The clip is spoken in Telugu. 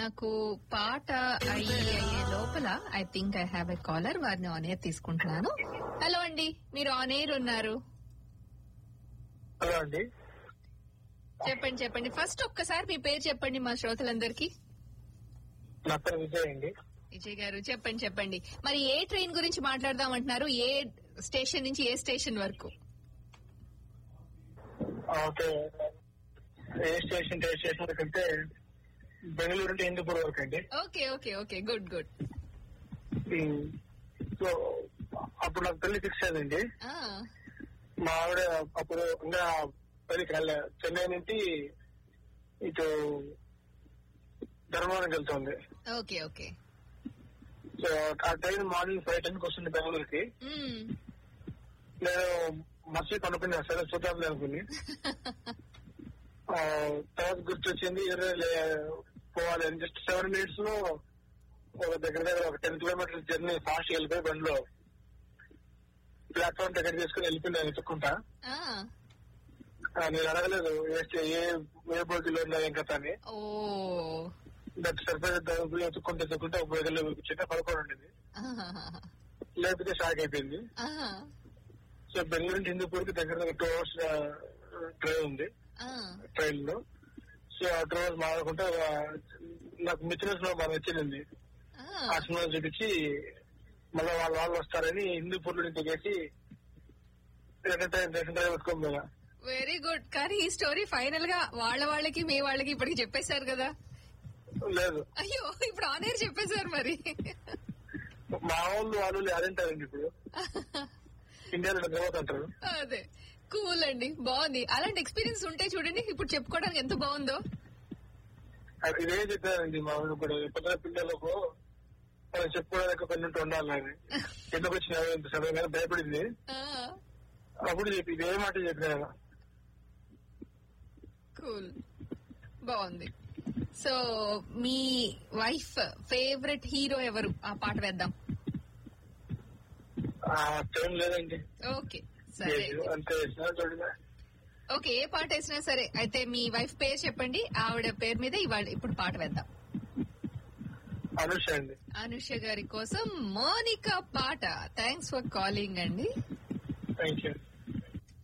నాకు పాట అయ్యే అయ్యే లోపల I think I have a caller వారిని ఆన్ ఎయిర్ తీసుకుంటున్నాను హలో అండి మీరు ఆన్ ఎయిర్ ఉన్నారు హలో అండి చెప్పండి చెప్పండి ఫస్ట్ ఒక్కసారి మీ పేరు చెప్పండి మా శ్రోతలందరికీ నా పేరు విజయ్ అండి విజయ్ గారు చెప్పండి చెప్పండి మరి ఏ ట్రైన్ గురించి మాట్లాడదాం అంటున్నారు ఏ స్టేషన్ నుంచి ఏ స్టేషన్ వరకు ఓకే ఏ స్టేషన్ ఏ స్టేషన్ వరకు అంటే బెంగళూరు నుండి హిందూపూర్ వరకు అండి okay okay okay good good um, so అప్పుడు నాకు పెళ్లి ఫిక్స్ అయిందండి ఆ మా ఆవిడ అప్పుడు ఇంకా పెళ్లికి వెళ్ళే చెన్నై నుంచి ఇటు ధర్మవరం వెళ్తుంది ఓకే ఓకే సో ఆ ట్రైన్ మార్నింగ్ ఫైవ్ టెన్ కి వస్తుంది బెంగళూరుకి మ్మ్. నేను మసీద్ అనుకున్నా సరే చూద్దాం అనుకుని ఆ, తర్వాత గుర్తొచ్చింది "అరే, లే- పోవాలి అని జస్ట్ సెవెన్ మినిట్స్ లో ఒక దగ్గర దగ్గర ఒక టెన్ కిలోమీటర్స్ జర్నీ ఫాస్ట్ వెళ్ళిపోయి బండిలో ప్లాట్ఫామ్ దగ్గర తీసుకుని వెళ్ళిపోయినా వెతుక్కుంటా ఆ ఆ, నేను అడగలేదు ఏ స్టే- ఏ ఏ బోగిలో ఉన్నా ఏం కథ అని ఓ దట్ సర్ప్రైజ్ వెతుక్కుంటే వెతుక్కుంటే ఒక బోగిలో చిన్న పడుకోని ఉండేది ఆహాహాహా. లేకపోతే షాక్ అయిపోయింది ఆహా. సో బెంగళూరు నుంచి హిందూపూర్ కి దగ్గర దగ్గర టూ అవర్స్ ట్రైన్ ఉంది ఆ. ట్రైన్ లో సో ఆ టూ అవర్స్ మాట్లాడుకుంటే ఆ, నాకు మిత్రుల లో బాగా నచ్చింది ఆ. ఆ సినిమా చూపించి మళ్ళీ వాళ్ళ వాళ్ళు వస్తారని హిందూపూర్ నుంచి దిగేసి రిటర్న్ టైం రిటర్న్ టైం పెట్టుకోం కదా వెరీ గుడ్ కానీ ఈ స్టోరీ ఫైనల్ గా వాళ్ళ వాళ్ళకి మీ వాళ్ళకి ఇప్పటికి చెప్పేశారు కదా లేదు అయ్యో ఇప్పుడు ఆన్ ఎయిర్ చెప్పేశారు మరి మా వాళ్ళు వాళ్ళు అదేంటారండి ఇప్పుడు ఇండియాలో గ్రోత్ అంటారు అదే కూల్ అండి బాగుంది అలాంటి ఎక్స్పీరియన్స్ ఉంటే చూడండి ఇప్పుడు చెప్పుకోవడానికి ఎంత బాగుందో అది ఇదే చెప్పారండి మా వాళ్ళు కూడా పొద్దున పిల్లలకు మనం చెప్పుకోవడానికి కొన్ని ఉంటూ ఉండాలి అని ఎందుకు వచ్చిన ఇంత సడన్ గా భయపడింది ఆ అప్పుడు చెప్పి ఇదే మాట చెప్పిన కూల్ బాగుంది సో మీ వైఫ్ ఫేవరెట్ హీరో ఎవరు ఆ పాట వేద్దాం టైం లేదండి ఓకే సరే లేదు, అంతే వేసినా చూడగా ఓకే ఏ పాట వేసినా సరే అయితే మీ వైఫ్ పేరు చెప్పండి ఆవిడ పేరు మీద ఇవాళ ఇప్పుడు పాట వేద్దాం అనుష అండి అనుష గారి కోసం మోనికా పాట థ్యాంక్స్ ఫర్ కాలింగ్ అండి థ్యాంక్ యూ